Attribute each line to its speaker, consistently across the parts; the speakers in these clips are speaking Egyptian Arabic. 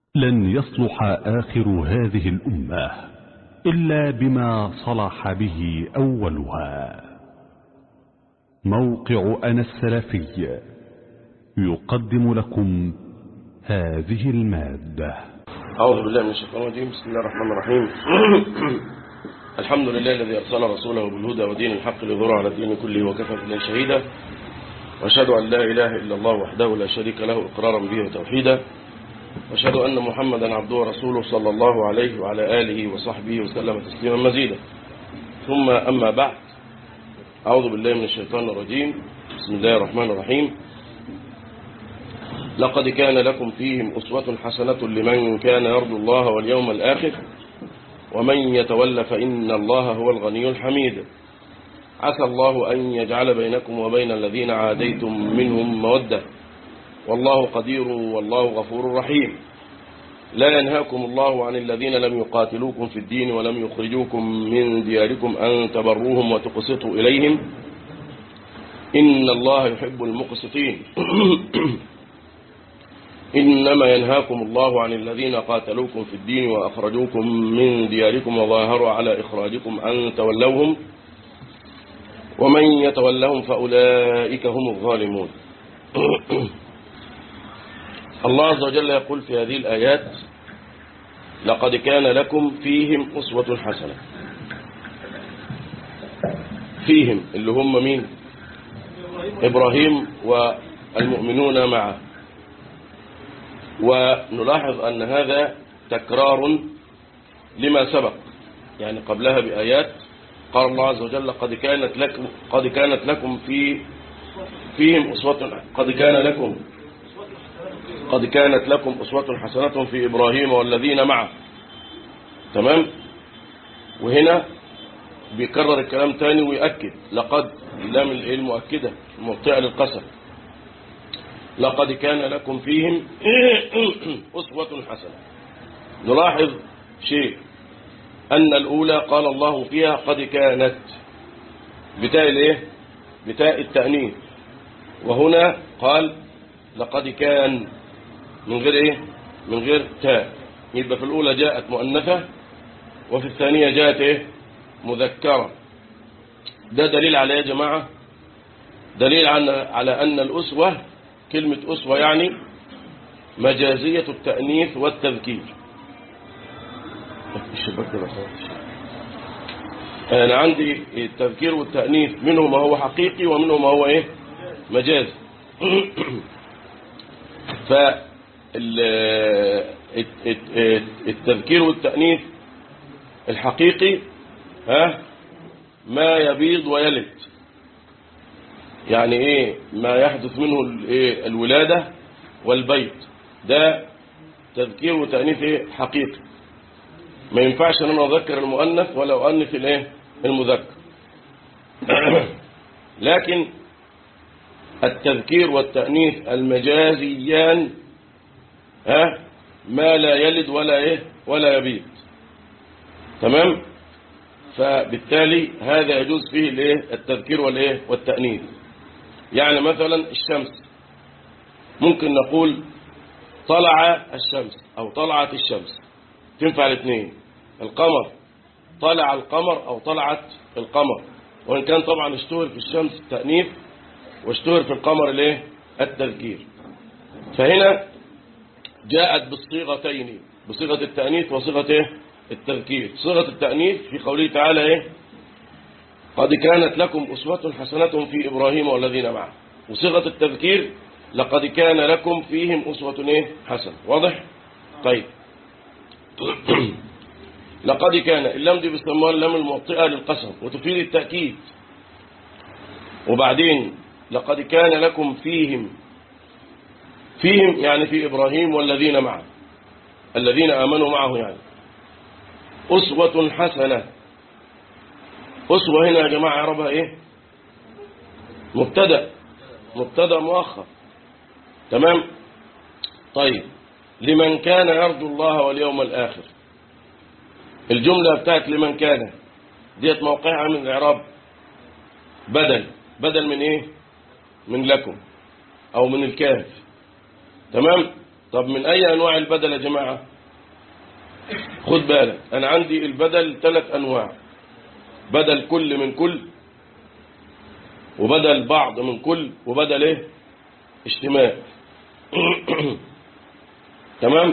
Speaker 1: لن يصلح آخر هذه الأمة إلا بما صلح به أولها موقع أنا السلفي يقدم لكم هذه المادة
Speaker 2: أعوذ بالله من الشيطان الرجيم بسم الله الرحمن الرحيم الحمد لله الذي أرسل رسوله بالهدى ودين الحق ليظهره على الدين كله وكفى بالله شهيدا وأشهد أن لا إله إلا الله وحده لا شريك له إقرارا به وتوحيدا وأشهد أن محمدا عبده ورسوله صلى الله عليه وعلى آله وصحبه وسلم تسليما مزيدا ثم أما بعد أعوذ بالله من الشيطان الرجيم بسم الله الرحمن الرحيم لقد كان لكم فيهم أسوة حسنة لمن كان يرجو الله واليوم الآخر ومن يتولى فإن الله هو الغني الحميد عسى الله أن يجعل بينكم وبين الذين عاديتم منهم مودة والله قدير والله غفور رحيم لا ينهاكم الله عن الذين لم يقاتلوكم في الدين ولم يخرجوكم من دياركم أن تبروهم وتقسطوا إليهم إن الله يحب المقسطين إنما ينهاكم الله عن الذين قاتلوكم في الدين وأخرجوكم من دياركم وظاهروا على إخراجكم أن تولوهم ومن يتولهم فأولئك هم الظالمون الله عز وجل يقول في هذه الآيات لقد كان لكم فيهم أسوة حسنة فيهم اللي هم مين إبراهيم والمؤمنون معه ونلاحظ أن هذا تكرار لما سبق يعني قبلها بآيات قال الله عز وجل قد كانت لكم قد كانت لكم في فيهم أسوة قد كان لكم قد كانت لكم أسوة حسنة في إبراهيم والذين معه تمام وهنا بيكرر الكلام تاني ويأكد لقد لام المؤكدة المبطئة للقسم لقد كان لكم فيهم أسوة حسنة نلاحظ شيء أن الأولى قال الله فيها قد كانت بتاء الايه بتاء التأنيث وهنا قال لقد كان من غير ايه من غير تاء يبقى في الأولى جاءت مؤنثة وفي الثانية جاءت ايه مذكرة ده دليل على يا جماعة دليل على أن الأسوة كلمة أسوة يعني مجازية التأنيث والتذكير أنا عندي التذكير والتأنيث منه ما هو حقيقي ومنه ما هو إيه مجاز فالتذكير والتأنيث الحقيقي ها ما يبيض ويلد يعني ايه ما يحدث منه الايه الولادة والبيت ده تذكير وتأنيث ايه حقيقي ما ينفعش ان انا اذكر المؤنث ولا اؤنث الايه المذكر لكن التذكير والتأنيث المجازيان ها ما لا يلد ولا ايه ولا يبيض تمام فبالتالي هذا يجوز فيه الايه التذكير والايه والتأنيث يعني مثلا الشمس ممكن نقول طلع الشمس أو طلعت الشمس تنفع الاثنين القمر طلع القمر أو طلعت القمر وإن كان طبعا اشتهر في الشمس التأنيث واشتهر في القمر الايه التذكير فهنا جاءت بالصيغتين بصيغة التأنيث وصيغة ايه التذكير صيغة التأنيث في قوله تعالى ايه قد كانت لكم أسوة حسنة في إبراهيم والذين معه وصيغة التذكير لقد كان لكم فيهم أسوة إيه؟ حسنة واضح طيب لقد كان اللام دي بيسموها اللام المعطئة للقسم وتفيد التأكيد وبعدين لقد كان لكم فيهم فيهم يعني في إبراهيم والذين معه الذين آمنوا معه يعني أسوة حسنة أسوة هنا يا جماعة يعربها إيه مبتدا مبتدا مؤخر تمام طيب لمن كان يرجو الله واليوم الآخر الجملة بتاعت لمن كان ديت موقعها من الإعراب بدل بدل من إيه من لكم أو من الكاف تمام طب من أي أنواع البدل يا جماعة خد بالك أنا عندي البدل ثلاث أنواع بدل كل من كل وبدل بعض من كل وبدل ايه اشتمال تمام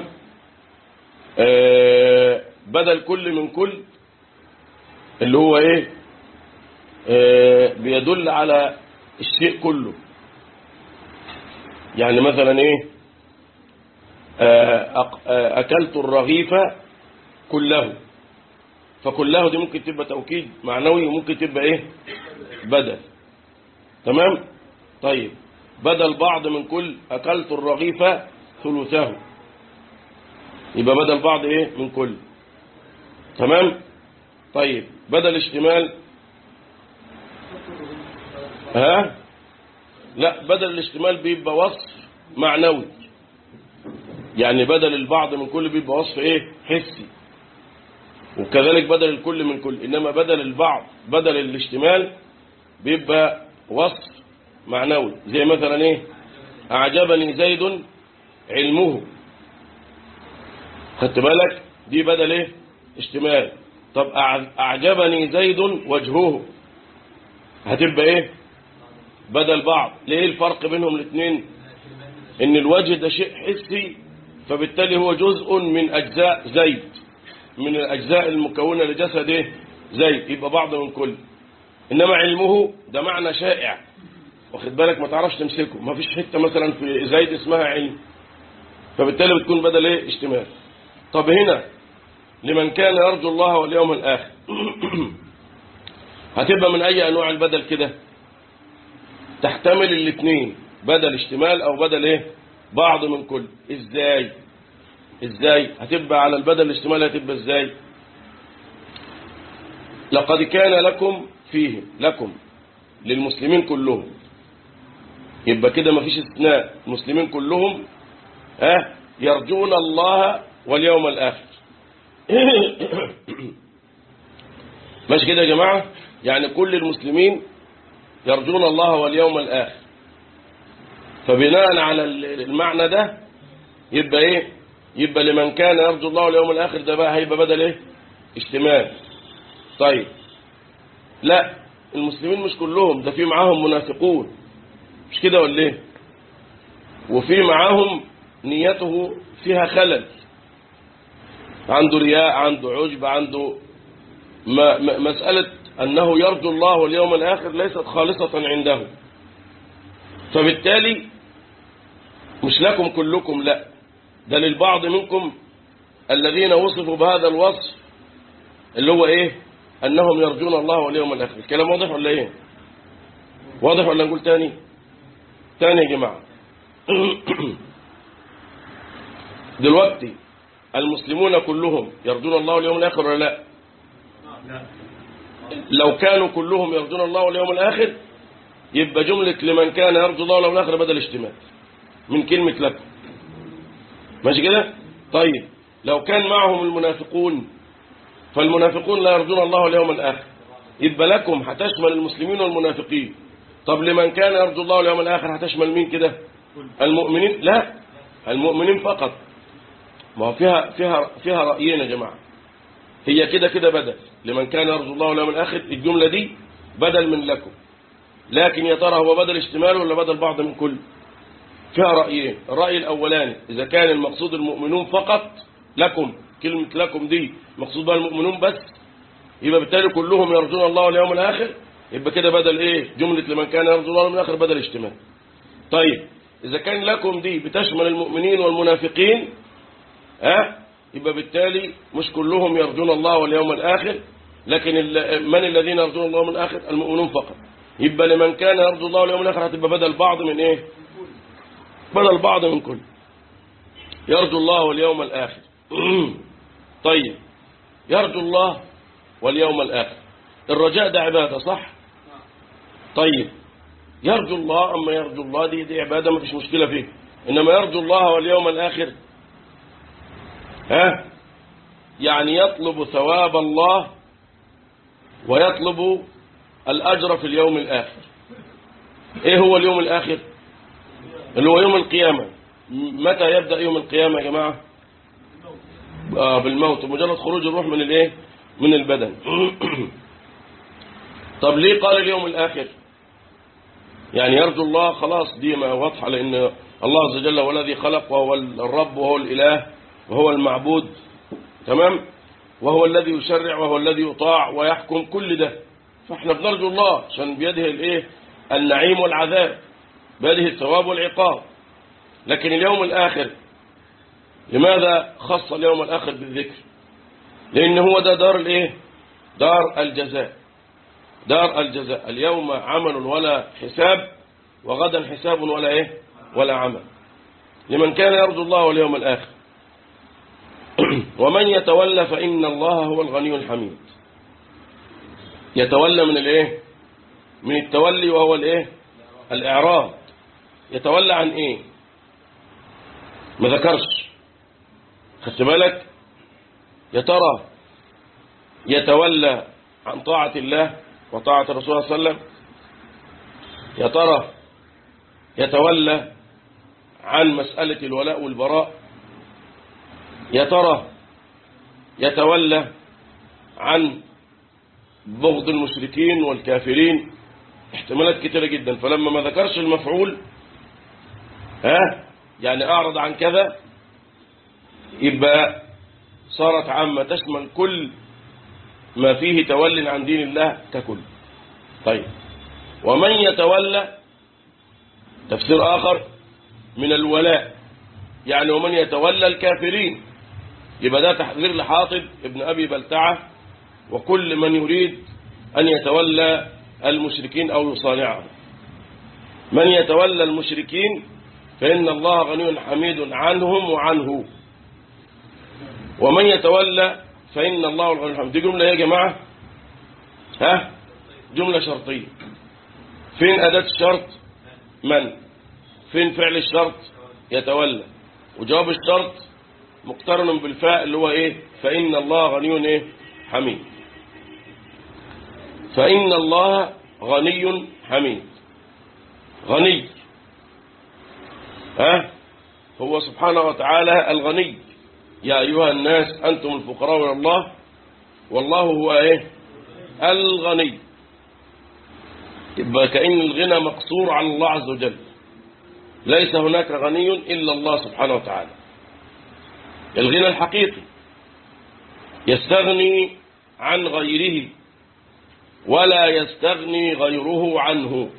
Speaker 2: آه بدل كل من كل اللي هو ايه آه بيدل على الشيء كله يعني مثلا ايه آه أق- آه، اكلت الرغيف كله فكله دي ممكن تبقى توكيد معنوي وممكن تبقى ايه بدل تمام طيب بدل بعض من كل اكلت الرغيف ثلثه يبقى بدل بعض ايه من كل تمام طيب بدل اشتمال ها لا بدل الاشتمال بيبقى وصف معنوي يعني بدل البعض من كل بيبقى وصف ايه حسي وكذلك بدل الكل من كل انما بدل البعض بدل الاشتمال بيبقى وصف معنوي زي مثلا ايه اعجبني زيد علمه خدت بالك دي بدل ايه اشتمال طب أع- اعجبني زيد وجهه هتبقى ايه بدل بعض ليه الفرق بينهم الاثنين ان الوجه ده شيء حسي فبالتالي هو جزء من اجزاء زيد من الاجزاء المكونه لجسد ايه زيد يبقى بعض من كل انما علمه ده معنى شائع واخد بالك ما تعرفش تمسكه ما فيش حته مثلا في زيد اسمها علم فبالتالي بتكون بدل ايه اشتمال طب هنا لمن كان يرجو الله واليوم الاخر هتبقى من اي انواع البدل كده تحتمل الاثنين بدل اشتمال او بدل ايه بعض من كل ازاي ازاي هتبقى على البدل الاشتمال هتبقى ازاي لقد كان لكم فيهم لكم للمسلمين كلهم يبقى كده مفيش استثناء المسلمين كلهم ها يرجون الله واليوم الآخر ماشي كده يا جماعة يعني كل المسلمين يرجون الله واليوم الآخر فبناء على المعنى ده يبقى ايه يبقى لمن كان يرجو الله واليوم الآخر ده بقى هيبقى بدل ايه اشتمال طيب لا المسلمين مش كلهم ده في معاهم منافقون مش كده ولا ايه وفي معاهم نيته فيها خلل عنده رياء عنده عجب عنده ما ما- مسألة أنه يرجو الله واليوم الآخر ليست خالصة عنده فبالتالي مش لكم كلكم لا ده للبعض منكم الذين وصفوا بهذا الوصف اللي هو ايه انهم يرجون الله واليوم الاخر الكلام واضح ولا ايه واضح ولا نقول تاني تاني يا جماعة دلوقتي المسلمون كلهم يرجون الله واليوم الآخر ولا لا لو كانوا كلهم يرجون الله واليوم الآخر يبقى جملة لمن كان يرجو الله واليوم الآخر بدل اشتمال من كلمة لكم ماشي كده طيب لو كان معهم المنافقون فالمنافقون لا يرجون الله واليوم الآخر يبقى لكم هتشمل المسلمين والمنافقين طب لمن كان يرجو الله واليوم الآخر هتشمل مين كده المؤمنين لا المؤمنين فقط ما هو فيها فيها فيها رأيين يا جماعة هي كده كده بدل لمن كان يرجو الله واليوم الآخر الجملة دي بدل من لكم لكن يا ترى هو بدل اشتمال ولا بدل بعض من كل فيها رأيين الرأي الأولاني إذا كان المقصود المؤمنون فقط لكم كلمة لكم دي مقصود بها المؤمنون بس يبقى بالتالي كلهم يرجون الله واليوم الآخر يبقى كده بدل إيه جملة لمن كان يرجو الله واليوم الآخر بدل اشتمال طيب إذا كان لكم دي بتشمل المؤمنين والمنافقين ها يبقى بالتالي مش كلهم يرجون الله واليوم الآخر لكن ال- من الذين يرجون الله واليوم الآخر المؤمنون فقط يبقى لمن كان يرجو الله واليوم الآخر هتبقى بدل بعض من إيه بدل بعض من كل يرجو الله واليوم الآخر طيب يرجو الله واليوم الآخر الرجاء ده عبادة صح طيب يرجو الله أما يرجو الله دي, دي عبادة ما فيش مشكلة فيه إنما يرجو الله واليوم الآخر ها يعني يطلب ثواب الله ويطلب الأجر في اليوم الآخر إيه هو اليوم الآخر اللي هو يوم القيامة متى يبدأ يوم القيامة يا جماعة آه بالموت مجرد خروج الروح من الايه من البدن طب ليه قال اليوم الآخر يعني يرجو الله خلاص دي ما واضحة لأن الله عز وجل هو الذي خلق وهو الرب وهو الإله وهو المعبود تمام وهو الذي يشرع وهو الذي يطاع ويحكم كل ده فاحنا بنرجو الله عشان بيده الايه النعيم والعذاب بيده الثواب والعقاب لكن اليوم الآخر لماذا خص اليوم الآخر بالذكر لأن هو ده دار الايه دار الجزاء دار الجزاء اليوم عمل ولا حساب وغدا حساب ولا ايه ولا عمل لمن كان يرجو الله واليوم الآخر ومن يتولى فإن الله هو الغني الحميد يتولى من الايه من التولي وهو الايه الاعراض يتولى عن ايه ما ذكرش خدت بالك يا ترى يتولى عن طاعة الله وطاعة الرسول صلى الله عليه وسلم يا ترى يتولى عن مسألة الولاء والبراء يا ترى يتولى عن بغض المشركين والكافرين احتمالات كتيرة جدا فلما ما ذكرش المفعول ها يعني أعرض عن كذا يبقى صارت عامة تشمل كل ما فيه تول عن دين الله ككل طيب ومن يتولى تفسير آخر من الولاء يعني ومن يتولى الكافرين يبقى ده تحذير لحاطب ابن أبي بلتعة وكل من يريد أن يتولى المشركين أو يصانعهم من يتولى المشركين فإن الله غني حميد عنهم وعنه ومن يتولى فإن الله الغني الحميد دي جملة يا جماعة ها جملة شرطية فين أداة الشرط من فين فعل الشرط يتولى وجواب الشرط مقترن بالفاء اللي هو ايه فإن الله غني ايه حميد فإن الله غني حميد غني ها هو سبحانه وتعالى الغني يا أيها الناس أنتم الفقراء إلى الله والله هو إيه الغني يبقى كأن الغنى مقصور على الله عز وجل ليس هناك غني إلا الله سبحانه وتعالى الغنى الحقيقي يستغني عن غيره ولا يستغني غيره عنه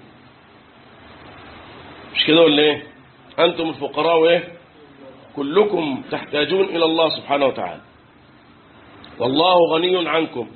Speaker 2: مش كده ولا ايه انتم الفقراء وايه كلكم تحتاجون الى الله سبحانه وتعالى والله غني عنكم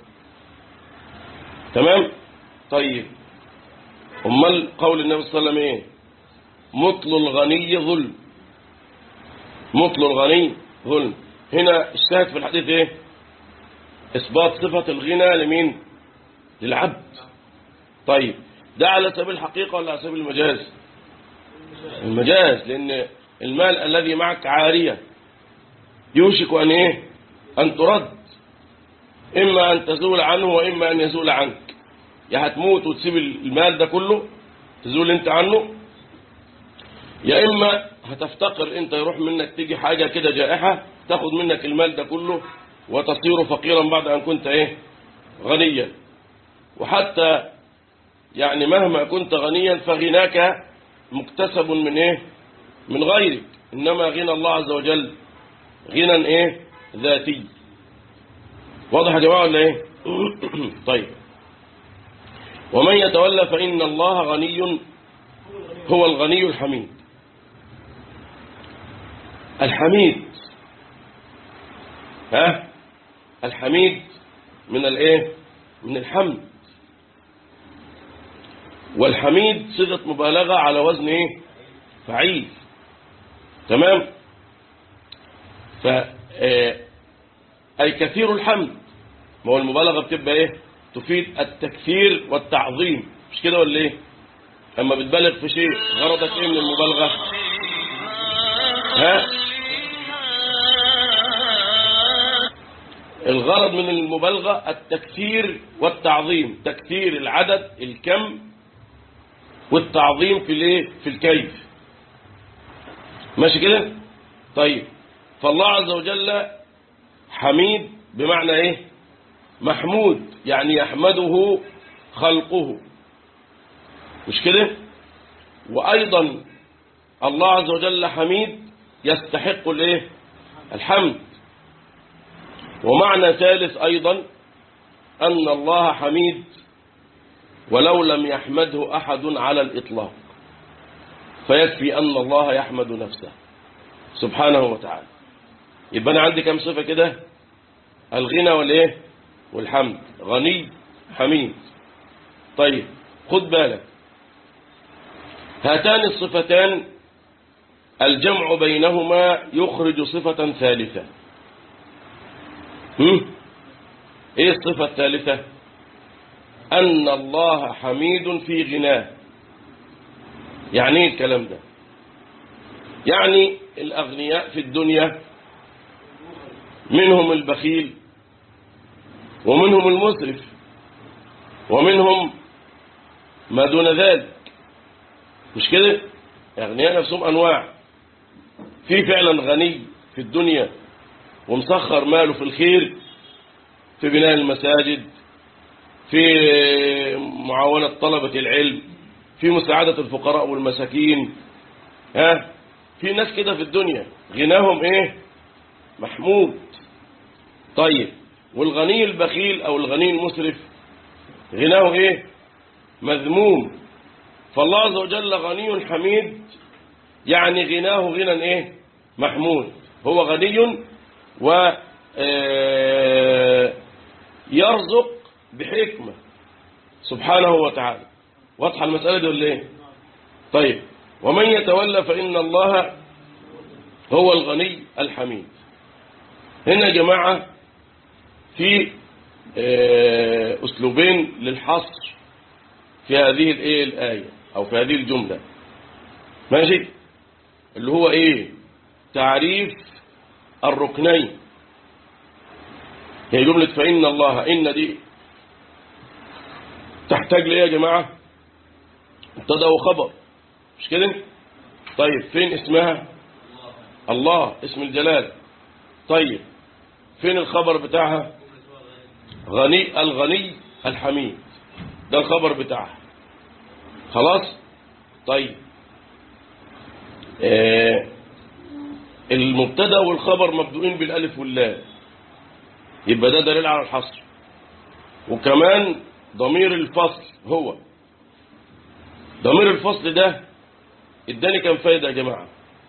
Speaker 2: تمام طيب امال قول النبي صلى الله عليه وسلم ايه مطل الغني ظلم مطل الغني ظلم هنا الشاهد في الحديث ايه اثبات صفة الغنى لمين للعبد طيب ده على سبيل الحقيقة ولا على سبيل المجاز المجاز لأن المال الذي معك عارية يوشك أن إيه أن ترد إما أن تزول عنه وإما أن يزول عنك يا هتموت وتسيب المال ده كله تزول أنت عنه يا إما هتفتقر أنت يروح منك تيجي حاجة كده جائحة تاخد منك المال ده كله وتصير فقيرا بعد أن كنت إيه غنيا وحتى يعني مهما كنت غنيا فغناك مكتسب من ايه من غيرك انما غنى الله عز وجل غنى ايه ذاتي واضح يا جماعه ولا ايه طيب ومن يتولى فان الله غني هو الغني الحميد الحميد ها الحميد من الايه من الحمد والحميد صيغه مبالغه على وزن ايه فعيل تمام ف اي كثير الحمد ما هو المبالغه بتبقى ايه تفيد التكثير والتعظيم مش كده ولا ايه اما بتبالغ في شيء غرضك ايه من المبالغه ها الغرض من المبالغة التكثير والتعظيم تكثير العدد الكم والتعظيم في الايه في الكيف ماشي كده طيب فالله عز وجل حميد بمعنى ايه محمود يعني يحمده خلقه مش كده وايضا الله عز وجل حميد يستحق الايه الحمد ومعنى ثالث ايضا ان الله حميد ولو لم يحمده احد على الاطلاق فيكفي ان الله يحمد نفسه سبحانه وتعالى يبقى انا عندي كم صفه كده الغنى والايه والحمد غني حميد طيب خد بالك هاتان الصفتان الجمع بينهما يخرج صفة ثالثة هم؟ ايه الصفة الثالثة ان الله حميد في غناه يعني ايه الكلام ده يعني الاغنياء في الدنيا منهم البخيل ومنهم المسرف ومنهم ما دون ذلك مش كده اغنياء نفسهم انواع في فعلا غني في الدنيا ومسخر ماله في الخير في بناء المساجد في معاونة طلبة العلم في مساعدة الفقراء والمساكين ها في ناس كده في الدنيا غناهم ايه محمود طيب والغني البخيل او الغني المسرف غناه ايه مذموم فالله عز وجل غني حميد يعني غناه غنى ايه محمود هو غني و يرزق بحكمة سبحانه وتعالى واضحة المسألة دي ولا ايه طيب ومن يتولى فإن الله هو الغني الحميد هنا يا جماعة في أسلوبين للحصر في هذه الايه الآية أو في هذه الجملة ماشي اللي هو ايه تعريف الركنين هي جملة فإن الله إن دي تحتاج ليه يا جماعة ابتدأ وخبر مش كده طيب فين اسمها الله اسم الجلال طيب فين الخبر بتاعها غني الغني الحميد ده الخبر بتاعها خلاص طيب آه المبتدا والخبر مبدوئين بالالف واللام يبقى ده دليل على الحصر وكمان ضمير الفصل هو ضمير الفصل ده اداني كام فايده يا جماعه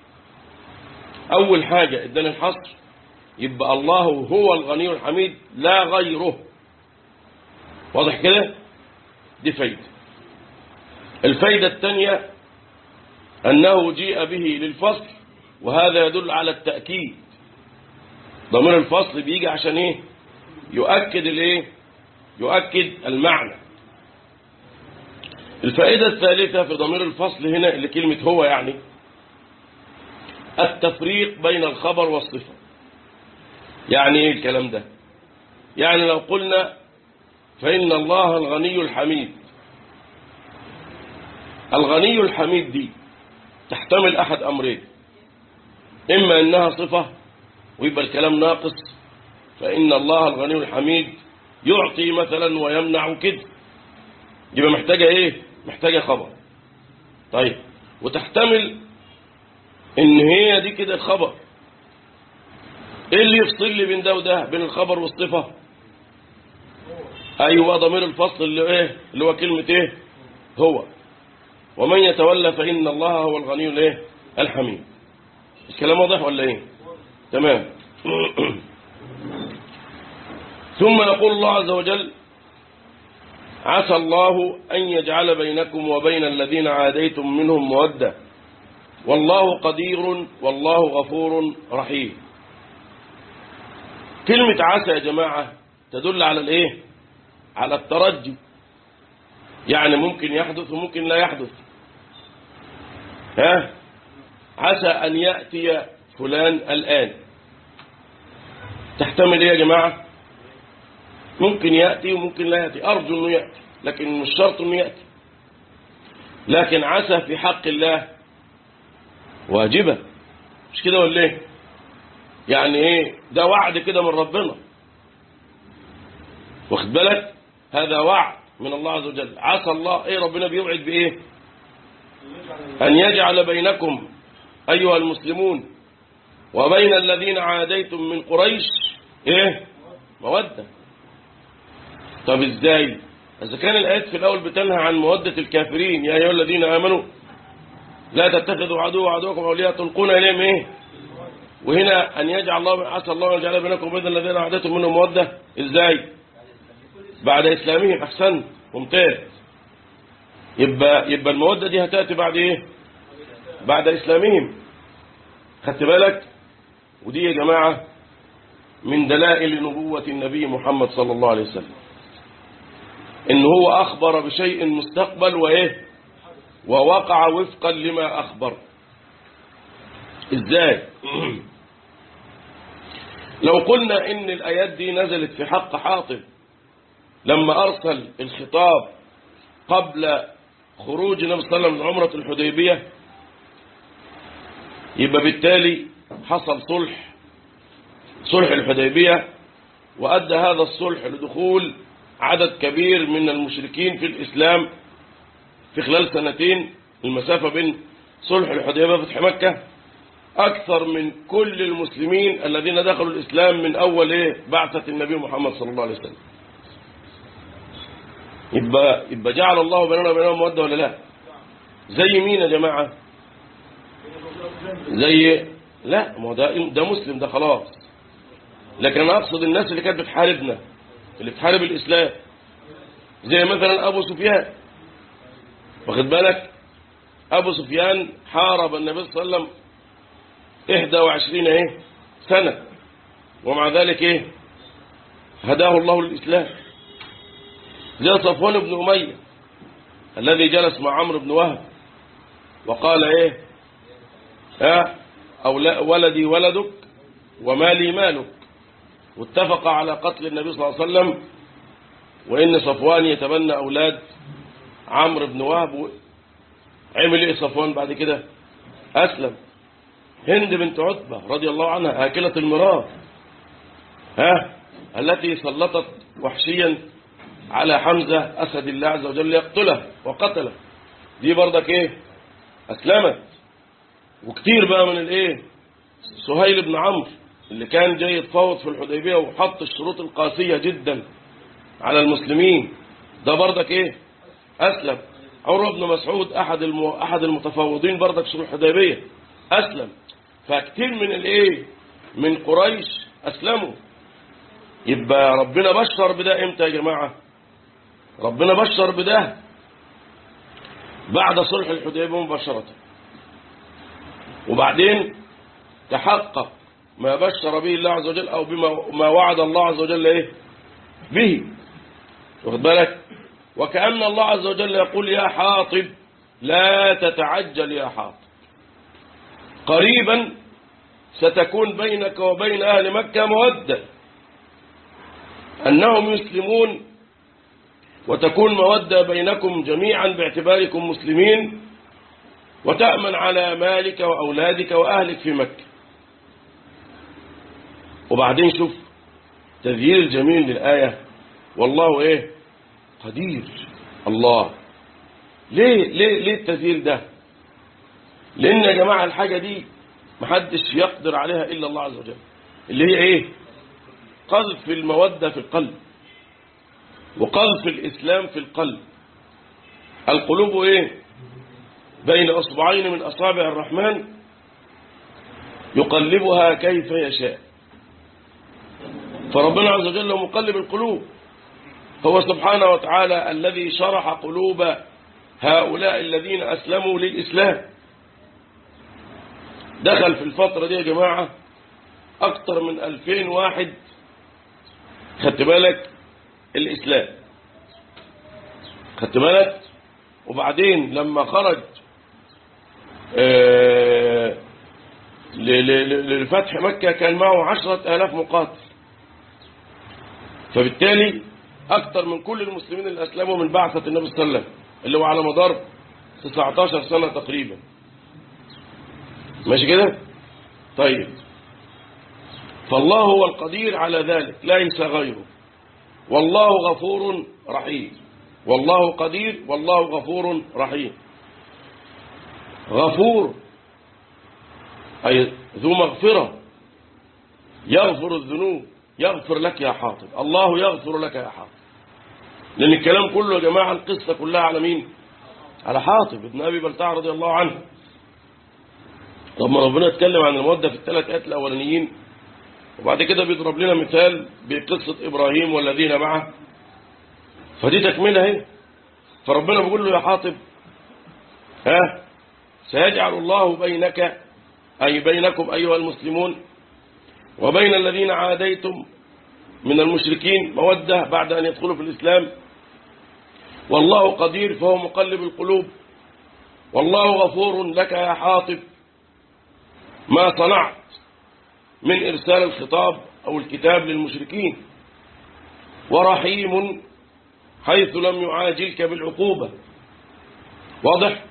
Speaker 2: اول حاجه اداني الحصر يبقى الله هو الغني الحميد لا غيره واضح كده دي فايده الفايده الثانيه انه جيء به للفصل وهذا يدل على التاكيد ضمير الفصل بيجي عشان ايه يؤكد الايه يؤكد المعنى الفائدة الثالثة في ضمير الفصل هنا اللي كلمة هو يعني التفريق بين الخبر والصفة يعني ايه الكلام ده يعني لو قلنا فإن الله الغني الحميد الغني الحميد دي تحتمل أحد أمرين إما أنها صفة ويبقى الكلام ناقص فإن الله الغني الحميد يعطي مثلا ويمنع كده يبقى محتاجة ايه محتاجة خبر طيب وتحتمل ان هي دي كده الخبر ايه اللي يفصل لي بين ده وده بين الخبر والصفة ايوه ضمير الفصل اللي ايه اللي هو كلمة ايه هو ومن يتولى فإن الله هو الغني الايه الحميد الكلام واضح ولا ايه تمام ثم يقول الله عز وجل عسى الله أن يجعل بينكم وبين الذين عاديتم منهم مودة والله قدير والله غفور رحيم كلمة عسى يا جماعة تدل على الايه على الترجي يعني ممكن يحدث وممكن لا يحدث ها عسى أن يأتي فلان الآن تحتمل ايه يا جماعة ممكن يأتي وممكن لا يأتي أرجو أنه يأتي لكن مش شرط أنه يأتي لكن عسى في حق الله واجبة مش كده ولا ايه يعني ايه ده وعد كده من ربنا واخد بالك هذا وعد من الله عز وجل عسى الله ايه ربنا بيوعد بايه ان يجعل بينكم ايها المسلمون وبين الذين عاديتم من قريش ايه موده طب ازاي اذا كان الايات في الاول بتنهى عن موده الكافرين يا ايها الذين امنوا لا تتخذوا عدو وعدوكم اولياء تلقون اليهم ايه وهنا ان يجعل الله عسى الله ان يجعل بينكم وبين الذين عاديتم منهم موده ازاي بعد اسلامهم احسن ممتاز يبقى يبقى الموده دي هتاتي بعد ايه بعد اسلامهم خدت بالك ودي يا جماعه من دلائل نبوه النبي محمد صلى الله عليه وسلم ان هو اخبر بشيء مستقبل وايه ووقع وفقا لما اخبر ازاي لو قلنا ان الايات دي نزلت في حق حاطب لما ارسل الخطاب قبل خروج النبي صلى الله عليه وسلم من عمره الحديبيه يبقى بالتالي حصل صلح صلح الحديبيه وادى هذا الصلح لدخول عدد كبير من المشركين في الاسلام في خلال سنتين المسافه بين صلح الحديبيه وفتح مكه أكثر من كل المسلمين الذين دخلوا الإسلام من أول إيه بعثة النبي محمد صلى الله عليه وسلم يبقى, يبقى جعل الله بيننا وبينهم مودة ولا لا زي مين يا جماعة زي لا ما هو ده, ده مسلم ده خلاص لكن أنا أقصد الناس اللي كانت بتحاربنا اللي بتحارب الإسلام زي مثلا أبو سفيان واخد بالك أبو سفيان حارب النبي صلى الله عليه وسلم إحدى وعشرين إيه سنة ومع ذلك إيه هداه الله للإسلام زي صفوان بن أمية الذي جلس مع عمرو بن وهب وقال إيه ها أولا ولدي ولدك ومالي مالك واتفق على قتل النبي صلى الله عليه وسلم وإن صفوان يتبنى أولاد عمرو بن وهب عمل إيه صفوان بعد كده أسلم هند بنت عتبة رضي الله عنها آكلة المرار ها التي سلطت وحشيا على حمزة أسد الله عز وجل يقتله وقتله دي برضك ايه أسلمت وكتير بقى من الايه سهيل بن عمرو اللي كان جاي يتفاوض في الحديبية وحط الشروط القاسية جدا على المسلمين ده برضك ايه أسلم عروة بن مسعود أحد الم... أحد المتفاوضين برضك في الحديبية أسلم فكتير من الايه من قريش أسلموا يبقى ربنا بشر بده امتى يا جماعة ربنا بشر بده بعد صلح الحديبية مباشرة وبعدين تحقق ما بشر به الله عز وجل أو بما ما وعد الله عز وجل إيه به واخد بالك وكأن الله عز وجل يقول يا حاطب لا تتعجل يا حاطب قريبا ستكون بينك وبين أهل مكة مودة أنهم يسلمون وتكون مودة بينكم جميعا باعتباركم مسلمين وتأمن على مالك وأولادك وأهلك في مكة وبعدين شوف تذيير الجميل للآية والله إيه قدير الله ليه ليه ليه التذيير ده لأن يا جماعة الحاجة دي محدش يقدر عليها إلا الله عز وجل اللي هي إيه قذف المودة في القلب وقذف الإسلام في القلب القلوب إيه بين أصبعين من أصابع الرحمن يقلبها كيف يشاء فربنا عز وجل هو مقلب القلوب هو سبحانه وتعالى الذي شرح قلوب هؤلاء الذين أسلموا للإسلام دخل في الفترة دي يا جماعة أكثر من ألفين واحد خدت بالك الإسلام خدت بالك وبعدين لما خرج آه لفتح مكة كان معه عشرة آلاف مقاتل فبالتالي أكثر من كل المسلمين اللي أسلموا من بعثة النبي صلى الله عليه وسلم اللي هو على مدار 19 سنة تقريبا ماشي كده طيب فالله هو القدير على ذلك ليس غيره والله غفور رحيم والله قدير والله غفور رحيم غفور أي ذو مغفرة يغفر الذنوب يغفر لك يا حاطب الله يغفر لك يا حاطب لأن الكلام كله يا جماعة القصة كلها على مين على حاطب ابن أبي بلتع رضي الله عنه طب ما ربنا اتكلم عن المودة في الثلاث آيات الأولانيين وبعد كده بيضرب لنا مثال بقصة إبراهيم والذين معه فدي تكملة اهي فربنا بيقول له يا حاطب ها سيجعل الله بينك أي بينكم أيها المسلمون وبين الذين عاديتم من المشركين مودة بعد أن يدخلوا في الإسلام والله قدير فهو مقلب القلوب والله غفور لك يا حاطب ما صنعت من إرسال الخطاب أو الكتاب للمشركين ورحيم حيث لم يعاجلك بالعقوبة واضح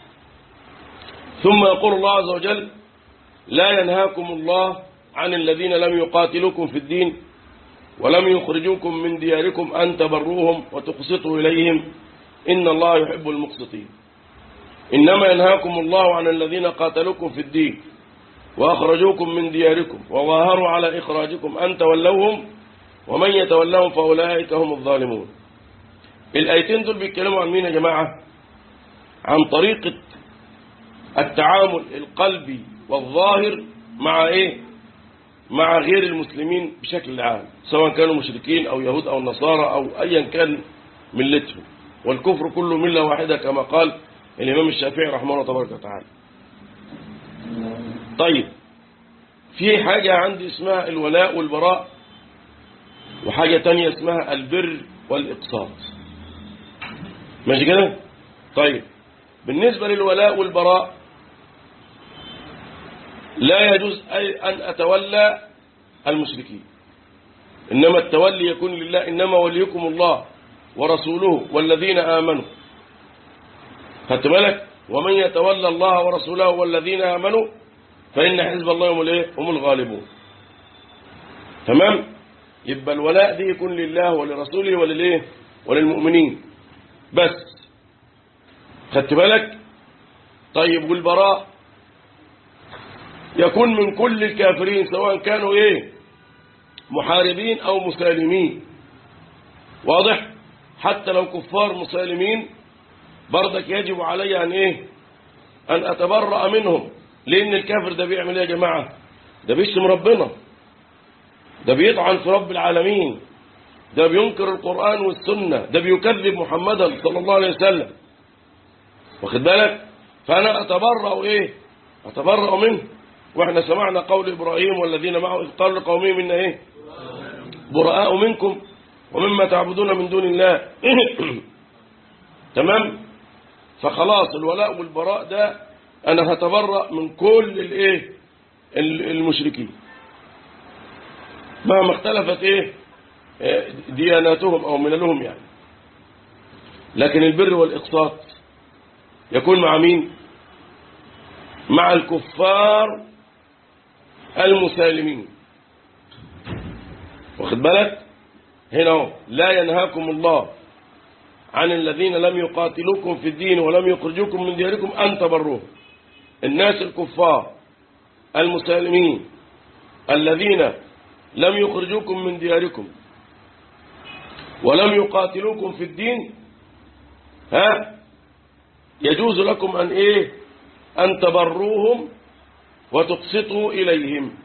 Speaker 2: ثم يقول الله عز وجل لا ينهاكم الله عن الذين لم يقاتلوكم في الدين ولم يخرجوكم من دياركم أن تبروهم وتقسطوا إليهم إن الله يحب المقسطين إنما ينهاكم الله عن الذين قاتلوكم في الدين وأخرجوكم من دياركم وظاهروا على إخراجكم أن تولوهم ومن يتولهم فأولئك هم الظالمون الآيتين دول بيتكلموا عن مين يا جماعة عن طريقة التعامل القلبي والظاهر مع ايه مع غير المسلمين بشكل عام سواء كانوا مشركين او يهود او نصارى او ايا كان ملتهم والكفر كله ملة واحدة كما قال الامام الشافعي رحمه الله تبارك وتعالى طيب في حاجة عندي اسمها الولاء والبراء وحاجة تانية اسمها البر والإقساط ماشي كده طيب بالنسبة للولاء والبراء لا يجوز أي أن أتولى المشركين إنما التولي يكون لله إنما وليكم الله ورسوله والذين آمنوا خدت بالك ومن يتولى الله ورسوله والذين آمنوا فإن حزب الله هم الايه هم الغالبون تمام يبقى الولاء دي يكون لله ولرسوله وللايه وللمؤمنين بس خدت بالك طيب والبراء يكون من كل الكافرين سواء كانوا ايه محاربين او مسالمين واضح حتى لو كفار مسالمين برضك يجب علي ان ايه ان اتبرأ منهم لان الكافر ده بيعمل ايه يا جماعة ده بيشتم ربنا ده بيطعن في رب العالمين ده بينكر القرآن والسنة ده بيكذب محمدا صلى الله عليه وسلم واخد بالك فأنا أتبرأ إيه أتبرأ منه وإحنا سمعنا قول إبراهيم والذين معه إذ قالوا لقومهم إن إيه براء منكم ومما تعبدون من دون الله تمام فخلاص الولاء والبراء ده أنا هتبرأ من كل الإيه المشركين مهما اختلفت إيه دياناتهم أو مللهم يعني لكن البر والإقساط يكون مع مين مع الكفار المسالمين واخد بالك هنا اهو لا ينهاكم الله عن الذين لم يقاتلوكم في الدين ولم يخرجوكم من دياركم أن تبروهم الناس الكفار المسالمين الذين لم يخرجوكم من دياركم ولم يقاتلوكم في الدين ها يجوز لكم أن إيه أن تبروهم وتقسطوا إليهم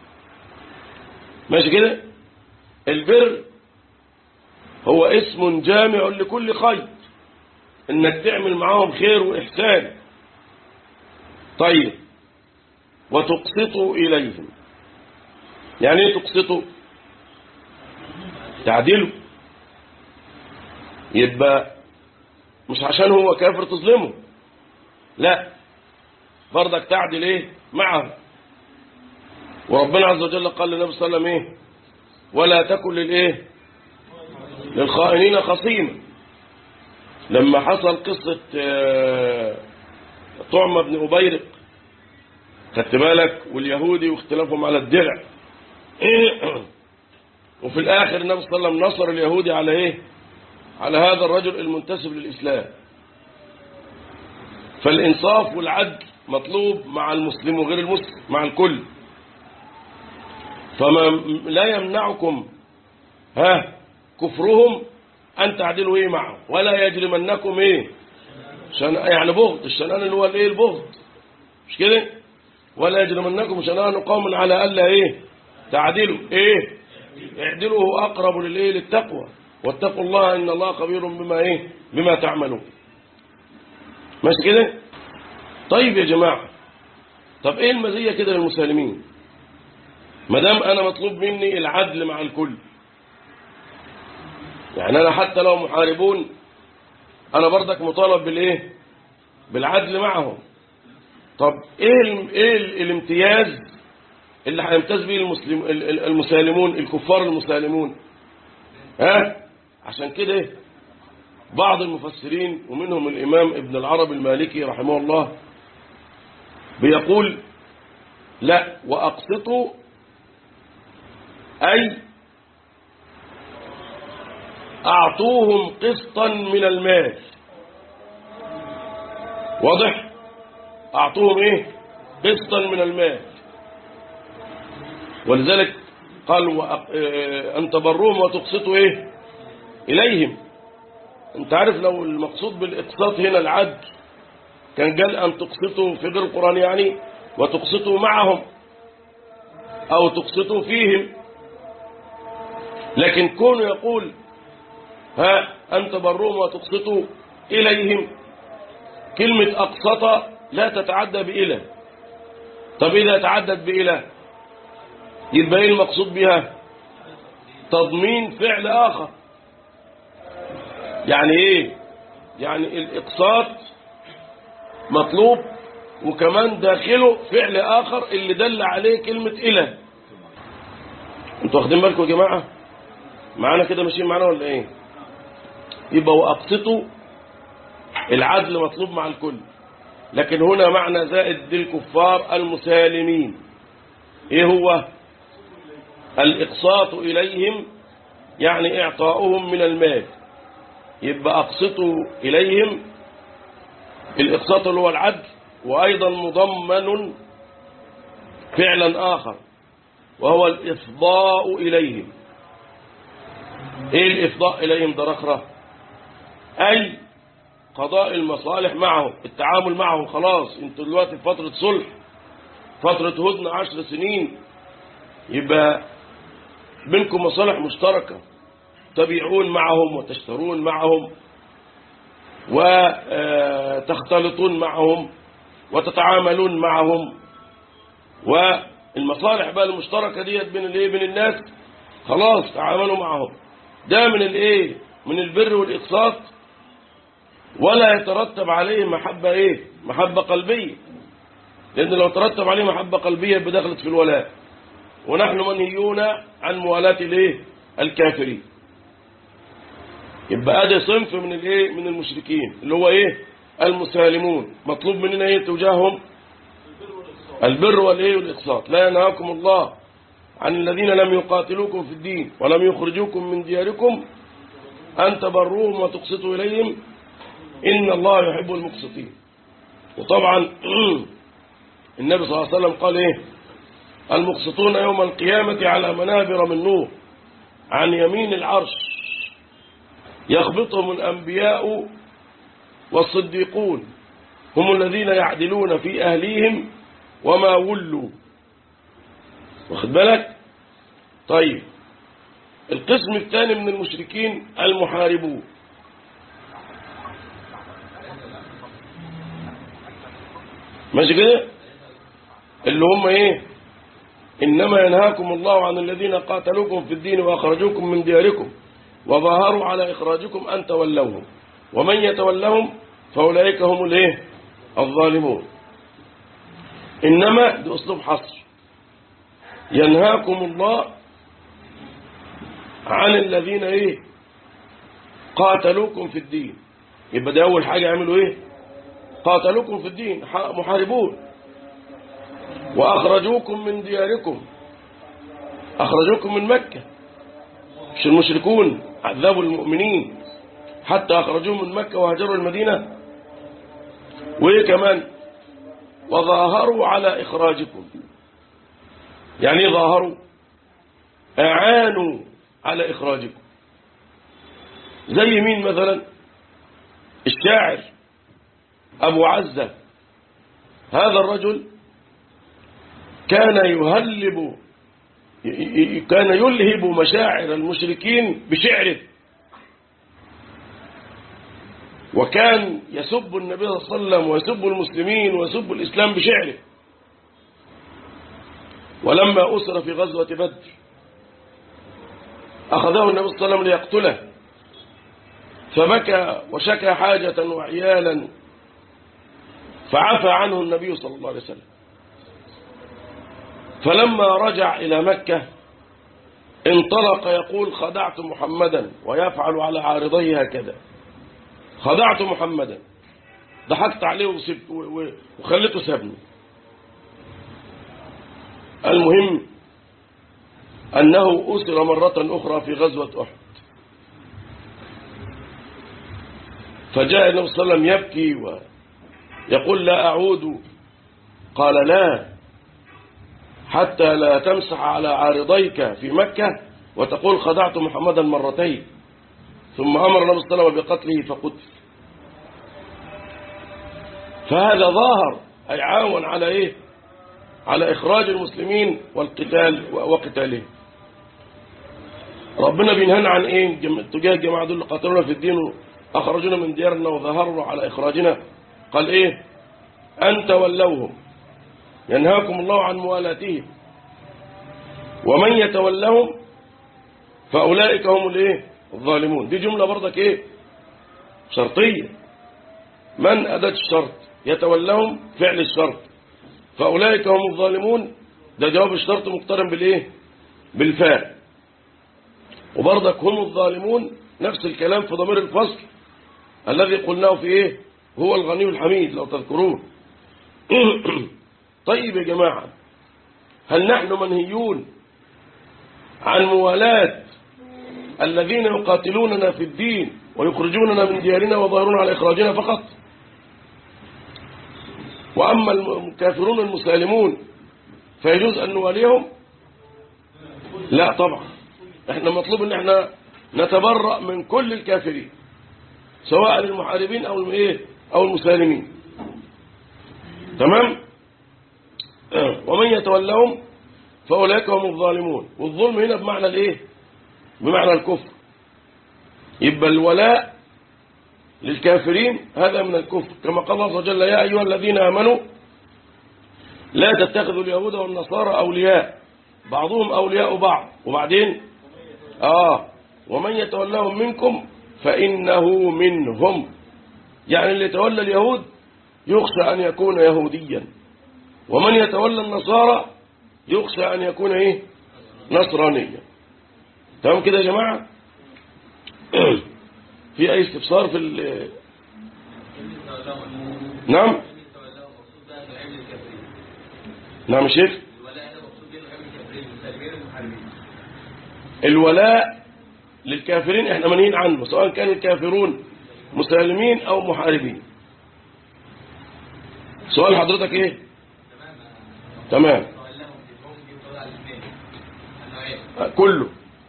Speaker 2: ماشي كده البر هو اسم جامع لكل خير انك تعمل معاهم خير وإحسان طيب وتقسطوا إليهم يعني ايه تقسطوا تعدلوا يبقى مش عشان هو كافر تظلمه لا برضك تعدل ايه معه وربنا عز وجل قال للنبي صلى الله عليه وسلم ايه ولا تكن للايه للخائنين خصيما لما حصل قصة طعم بن أبيرق خدت بالك واليهودي واختلافهم على الدرع وفي الآخر النبي صلى الله عليه وسلم نصر اليهودي على إيه على هذا الرجل المنتسب للإسلام فالإنصاف والعدل مطلوب مع المسلم وغير المسلم مع الكل فما لا يمنعكم ها كفرهم أن تعدلوا إيه معه ولا يجرمنكم إيه شن... يعني بغض الشنان اللي هو الإيه البغض مش كده ولا يجرمنكم شنان قوم على ألا إيه تعدلوا إيه اعدلوا هو أقرب للإيه للتقوى واتقوا الله إن الله خبير بما إيه بما تعملون ماشي كده طيب يا جماعة طب إيه المزية كده للمسالمين ما دام أنا مطلوب مني العدل مع الكل يعني أنا حتى لو محاربون أنا برضك مطالب بالإيه بالعدل معهم طب إيه ال- إيه ال- الامتياز اللي هيمتاز به المسلم ال- ال- المسالمون الكفار المسالمون ها عشان كده بعض المفسرين ومنهم الإمام ابن العرب المالكي رحمه الله بيقول لا وأقسطوا أي أعطوهم قسطا من المال واضح أعطوهم إيه قسطا من المال ولذلك قال وأق- آه، أن تبروهم وتقسطوا إيه إليهم أنت عارف لو المقصود بالإقساط هنا العدل كان قال أن تقسطوا في غير القرآن يعني وتقسطوا معهم أو تقسطوا فيهم لكن كونه يقول ها أن تبروهم وتقسطوا إليهم كلمة أقسط لا تتعدى بإله طب إذا تعدت بإله يبقى إيه المقصود بها تضمين فعل آخر يعني إيه يعني الإقساط مطلوب وكمان داخله فعل آخر اللي دل عليه كلمة إله انتوا واخدين بالكم يا جماعة معانا كده ماشيين معانا ولا ايه يبقى وأقسطوا العدل مطلوب مع الكل لكن هنا معنى زائد للكفار المسالمين ايه هو الإقساط إليهم يعني إعطاؤهم من المال يبقى أقسطوا إليهم الإقساط اللي هو العدل وأيضا مضمن فعلا آخر وهو الإفضاء إليهم إيه الإفضاء إليهم ده رخرة أي قضاء المصالح معهم التعامل معهم خلاص انتوا دلوقتي في فترة صلح فترة هدنة عشر سنين يبقى بينكم مصالح مشتركة تبيعون معهم وتشترون معهم وتختلطون معهم وتتعاملون معهم والمصالح بقى المشتركة ديت بين الايه بين الناس خلاص تعاملوا معهم ده من الايه من البر والإقساط ولا يترتب عليه محبة ايه محبة قلبية لأن لو ترتب عليه محبة قلبية بدخلت في الولاء ونحن منهيون عن موالاة الايه الكافرين يبقى ادي صنف من الايه من المشركين اللي هو ايه المسالمون مطلوب مننا ايه تجاههم البر والايه والاقساط لا ينهاكم الله عن الذين لم يقاتلوكم في الدين ولم يخرجوكم من دياركم ان تبروهم وتقسطوا اليهم ان الله يحب المقسطين وطبعا النبي صلى الله عليه وسلم قال ايه المقسطون يوم القيامة على منابر من نور عن يمين العرش يخبطهم الأنبياء والصديقون هم الذين يعدلون في أهليهم وما ولوا واخد بالك طيب القسم الثاني من المشركين المحاربون ماشي كده اللي هم ايه إنما ينهاكم الله عن الذين قاتلوكم في الدين وأخرجوكم من دياركم وظاهروا على إخراجكم أن تولوهم ومن يتولهم فأولئك هم الايه الظالمون إنما ده أسلوب حصر ينهاكم الله عن الذين إيه قاتلوكم في الدين يبقى ده أول حاجة يعملوا إيه قاتلوكم في الدين محاربون وأخرجوكم من دياركم أخرجوكم من مكة مش المشركون عذبوا المؤمنين حتى أخرجوهم من مكة وهاجروا المدينة وإيه كمان وظاهروا على إخراجكم يعني إيه ظاهروا أعانوا على إخراجكم زي مين مثلا الشاعر أبو عزة هذا الرجل كان يهلب كان يلهب مشاعر المشركين بشعره وكان يسب النبي صلى الله عليه وسلم ويسب المسلمين ويسب الإسلام بشعره ولما أسر في غزوة بدر أخذه النبي صلى الله عليه وسلم ليقتله فبكى وشكى حاجة وعيالا فعفى عنه النبي صلى الله عليه وسلم فلما رجع إلى مكة انطلق يقول خدعت محمدا ويفعل على عارضيه هكذا خدعت محمدا ضحكت عليه وسبت وخليته سابني المهم أنه أسر مرة أخرى في غزوة أحد فجاء النبي صلى الله عليه وسلم يبكي ويقول لا أعود قال لا حتى لا تمسح على عارضيك في مكة وتقول خدعت محمدا مرتين ثم أمر النبي صلى الله عليه وسلم بقتله فقتل فهذا ظاهر أي عاون على إيه على إخراج المسلمين والقتال وقتالهم ربنا بينهانا عن إيه تجاه الجماعة دول اللي قاتلونا في الدين أخرجونا من ديارنا وظهروا على إخراجنا قال إيه أن تولوهم ينهاكم الله عن موالاتهم ومن يتولهم فأولئك هم الايه الظالمون دي جملة برضك ايه شرطية من أداة الشرط يتولهم فعل الشرط فأولئك هم الظالمون ده جواب الشرط مقترن بالايه بالفاء وبرضك هم الظالمون نفس الكلام في ضمير الفصل الذي قلناه في ايه هو الغني الحميد لو تذكرون طيب يا جماعة هل نحن منهيون عن موالاة الذين يقاتلوننا في الدين ويخرجوننا من ديارنا وظاهرون على إخراجنا فقط وأما الكافرون المسالمون فيجوز أن نواليهم لا طبعا احنا مطلوب ان احنا نتبرأ من كل الكافرين سواء المحاربين او الايه او المسالمين تمام ومن يتولهم فاولئك هم الظالمون والظلم هنا بمعنى الايه بمعنى الكفر يبقى الولاء للكافرين هذا من الكفر كما قال الله عز وجل يا ايها الذين امنوا لا تتخذوا اليهود والنصارى اولياء بعضهم اولياء بعض وبعدين اه ومن يتولهم منكم فإنه منهم يعني اللي يتولى اليهود يخشى أن يكون يهوديا ومن يتولى النصارى يخشى أن يكون إيه نصرانيا تمام كده يا جماعة في أي استفسار في ال نعم نعم شيخ الولاء للكافرين احنا منهين عنه سواء كان الكافرون مسالمين او محاربين سؤال حضرتك ايه تمام كله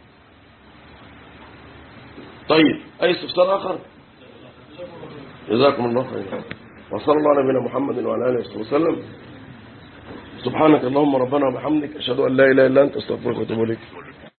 Speaker 2: طيب اي استفسار اخر جزاكم الله خيرا وصلى الله على نبينا محمد وعلى اله وصحبه وسلم سبحانك اللهم ربنا وبحمدك اشهد ان لا اله الا انت استغفرك واتوب اليك